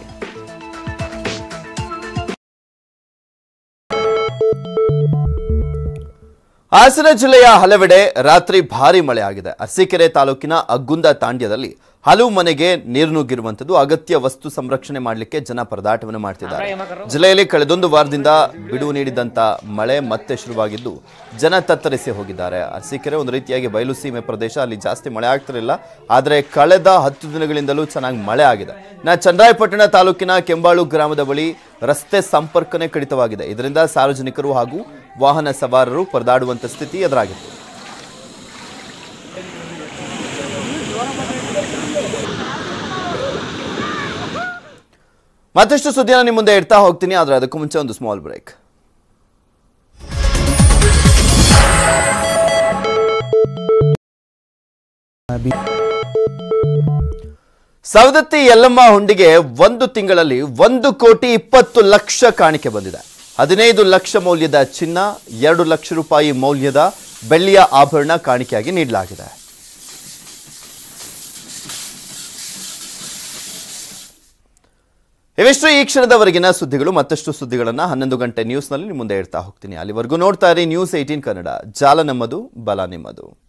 ಹಾಸನ ಜಿಲ್ಲೆಯ ಹಲವೆಡೆ ರಾತ್ರಿ ಭಾರಿ ಮಳೆ ಆಗಿದೆ ಅರಸೀಕೆರೆ ತಾಲೂಕಿನ ಅಗ್ಗುಂದ ತಾಂಡ್ಯದಲ್ಲಿ ಹಲವು ಮನೆಗೆ ನೀರು ನುಗ್ಗಿರುವಂತದ್ದು ಅಗತ್ಯ ವಸ್ತು ಸಂರಕ್ಷಣೆ ಮಾಡಲಿಕ್ಕೆ ಜನ ಪರದಾಟವನ್ನು ಮಾಡ್ತಿದ್ದಾರೆ ಜಿಲ್ಲೆಯಲ್ಲಿ ಕಳೆದೊಂದು ವಾರದಿಂದ ಬಿಡುವು ನೀಡಿದಂತ ಮಳೆ ಮತ್ತೆ ಶುರುವಾಗಿದ್ದು ಜನ ತತ್ತರಿಸಿ ಹೋಗಿದ್ದಾರೆ ಅರಸೀಕೆರೆ ಒಂದು ರೀತಿಯಾಗಿ ಬಯಲು ಸೀಮೆ ಪ್ರದೇಶ ಅಲ್ಲಿ ಜಾಸ್ತಿ ಮಳೆ ಆಗ್ತಿರಲಿಲ್ಲ ಆದರೆ ಕಳೆದ ಹತ್ತು ದಿನಗಳಿಂದಲೂ ಚೆನ್ನಾಗಿ ಮಳೆ ಆಗಿದೆ ನಾ ಚಂದ್ರಾಯಪಟ್ಟಣ ತಾಲೂಕಿನ ಕೆಂಬಾಳು ಗ್ರಾಮದ ಬಳಿ ರಸ್ತೆ ಸಂಪರ್ಕನೇ ಕಡಿತವಾಗಿದೆ ಇದರಿಂದ ಸಾರ್ವಜನಿಕರು ಹಾಗೂ ವಾಹನ ಸವಾರರು ಪರದಾಡುವಂತ ಸ್ಥಿತಿ ಎದುರಾಗಿತ್ತು ಮತ್ತಷ್ಟು ಸುದ್ದಿಯನ್ನು ನಿಮ್ಮ ಮುಂದೆ ಇಡ್ತಾ ಹೋಗ್ತೀನಿ ಆದರೆ ಅದಕ್ಕೂ ಮುಂಚೆ ಒಂದು ಸ್ಮಾಲ್ ಬ್ರೇಕ್ ಸವದತ್ತಿ ಯಲ್ಲಮ್ಮ ಹುಂಡಿಗೆ ಒಂದು ತಿಂಗಳಲ್ಲಿ ಒಂದು ಕೋಟಿ ಇಪ್ಪತ್ತು ಲಕ್ಷ ಕಾಣಿಕೆ ಬಂದಿದೆ ಹದಿನೈದು ಲಕ್ಷ ಮೌಲ್ಯದ ಚಿನ್ನ ಎರಡು ಲಕ್ಷ ರೂಪಾಯಿ ಮೌಲ್ಯದ ಬೆಳ್ಳಿಯ ಆಭರಣ ಕಾಣಿಕೆಯಾಗಿ ನೀಡಲಾಗಿದೆ ಇವಿಷ್ಟು ಈ ಕ್ಷಣದವರೆಗಿನ ಸುದ್ದಿಗಳು ಮತ್ತಷ್ಟು ಸುದ್ದಿಗಳನ್ನು ಹನ್ನೊಂದು ಗಂಟೆ ನ್ಯೂಸ್ನಲ್ಲಿ ನಿಮ್ಮ ಮುಂದೆ ಇಡ್ತಾ ಹೋಗ್ತೀನಿ ಅಲ್ಲಿವರೆಗೂ ನೋಡ್ತಾ ಇರಿ ನ್ಯೂಸ್ ಏಯ್ಟೀನ್ ಕನ್ನಡ ಜಾಲ ನಮ್ಮದು ಬಲ ನಿಮ್ಮದು